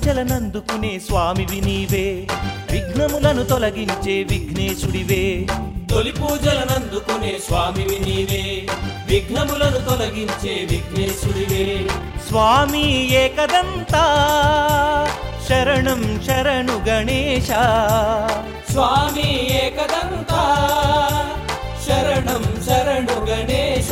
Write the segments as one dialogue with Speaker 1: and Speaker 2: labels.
Speaker 1: పూజలనందుకునే స్వామివి నీవే విఘ్నములను తొలగించే విఘ్నేశుడివే
Speaker 2: తొలి పూజలనందుకునే స్వామివి నీవే విఘ్నములను తొలగించే విఘ్నేశుడివే
Speaker 1: స్వామి ఏకదంతా శరణం శరణు గణేశ
Speaker 2: స్వామి ఏకదంతా శరణం శరణు గణేశ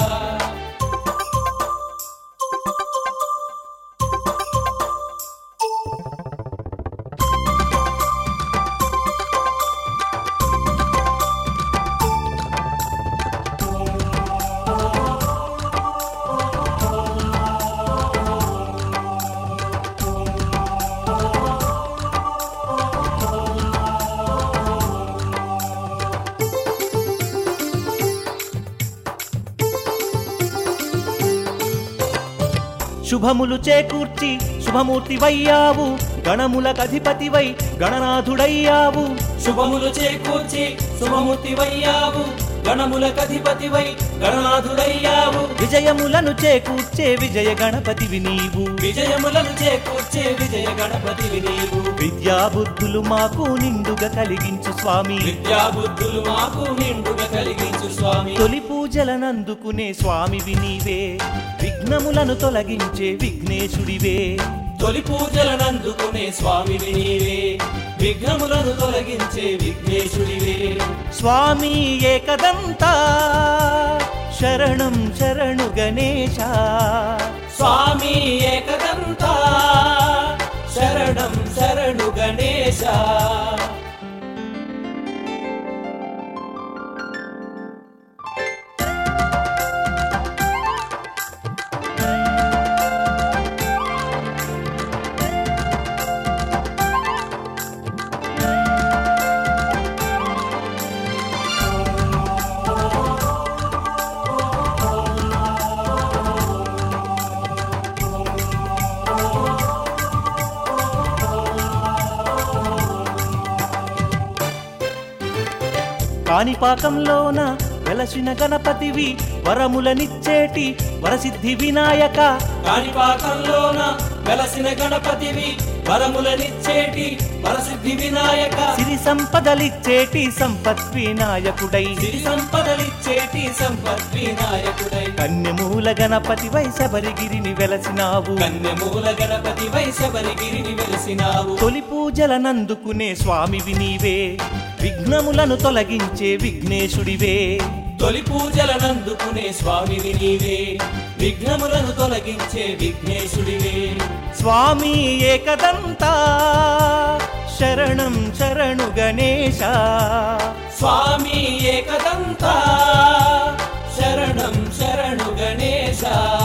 Speaker 1: శుభములు చేకూర్చి శుభమూర్తివయ్యావు గణములకధిపతివై గణనాథుడయ్యావు
Speaker 2: శుభములు చేకూర్చి శుభమూర్తివయ్యావు గణములకధిపతివై గణనాథుడయ్యావు
Speaker 1: విజయములను చేకూర్చే విజయ గణపతివి నీవు
Speaker 2: విజయములను చేకూర్చే విజయ గణపతివి నీవు
Speaker 1: విద్యాబుద్ధులు మాకు నిండుగా కలిగించు స్వామి
Speaker 2: విద్యాబుద్ధులు మాకు నిండుగా కలిగించు స్వామి
Speaker 1: తొలి పూజలనందుకునే స్వామివి నీవే విఘ్నములను తొలగించే విఘ్నేశుడివే
Speaker 2: తొలి పూజలనందుకునే స్వామివి నీవే విఘ్నములను తొలగించే విఘ్నేశుడివే
Speaker 1: స్వామి ఏకదంతా శరణం శరణు గణేశ
Speaker 2: స్వామి ఏకదంతా శరణం శరణు గణేశ
Speaker 1: కాణిపాకంలోన వెలసిన గణపతివి వరములనిచ్చేటి వరసిద్ధి వినాయక
Speaker 2: కాణిపాకంలోన వెలసిన గణపతివి వరములనిచ్చేటి వరసిద్ధి వినాయక
Speaker 1: సిరి సంపదలిచ్చేటి సంపత్ వినాయకుడై
Speaker 2: సిరి సంపదలిచ్చేటి సంపత్ వినాయకుడై
Speaker 1: కన్యమూల గణపతి వై శబరిగిరిని వెలసినావు
Speaker 2: కన్యమూల గణపతి వైశబరిగిరిని వెలిసినావు
Speaker 1: తొలి పూజలనందుకునే స్వామివి నీవే విఘ్నములను తొలగించే విఘ్నేశుడివే
Speaker 2: తొలి పూజలనందుకునే స్వామివి నీవే విఘ్నములను తొలగించే విఘ్నేశుడివే
Speaker 1: స్వామి ఏకదంతా శరణం శరణు గణేశ
Speaker 2: స్వామి ఏకదంతా శరణం శరణు గణేశ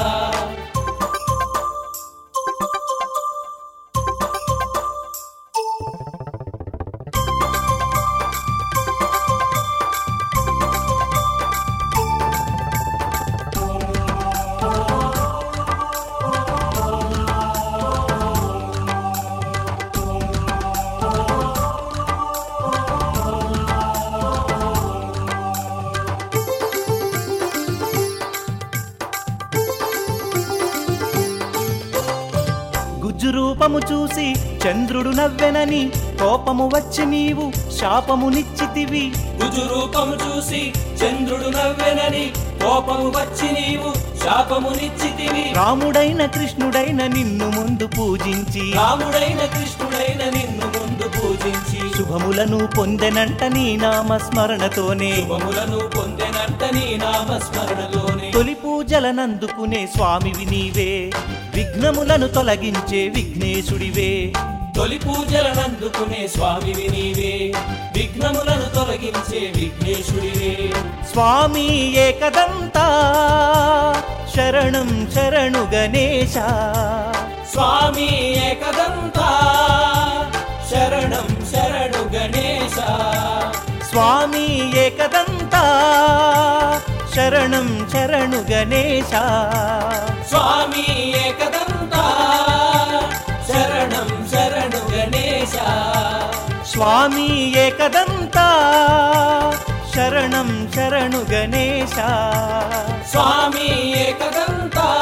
Speaker 1: గుజ్జు రూపము చూసి చంద్రుడు నవ్వెనని కోపము వచ్చి నీవు శాపమునిచ్చితివి
Speaker 2: గుజు రూపము చూసి చంద్రుడు నవ్వెనని కోపము వచ్చి నీవు శాపమునిచ్చితివి
Speaker 1: రాముడైన కృష్ణుడైన నిన్ను ముందు పూజించి
Speaker 2: రాముడైన కృష్ణుడైన నిన్ను ముందు పూజించి
Speaker 1: శుభములను పొందెనంట నీ నామస్మరణతోనే
Speaker 2: శుభములను పొందెనంట నీ నామస్మరణలోనే
Speaker 1: తొలి పూజలనందుకునే స్వామివి నీవే విఘ్నములను తొలగించే విఘ్నేశుడివే
Speaker 2: తొలి పూజలనందుకునే స్వామివి నీవే విఘ్నములను తొలగించే విఘ్నేశుడివే
Speaker 1: స్వామి ఏకదంతా శరణం శరణు గణేశ
Speaker 2: స్వామి ఏకదంతా శరణం శరణు గణేశ
Speaker 1: స్వామి ఏకదంతా శరణం శరణు గణేశ
Speaker 2: స్వామి ఏకదంతా శరణం శరణు గణేశ
Speaker 1: స్వామి ఏకదంతా శరణం శరణు గణేశ
Speaker 2: స్వామి ఏకదంతా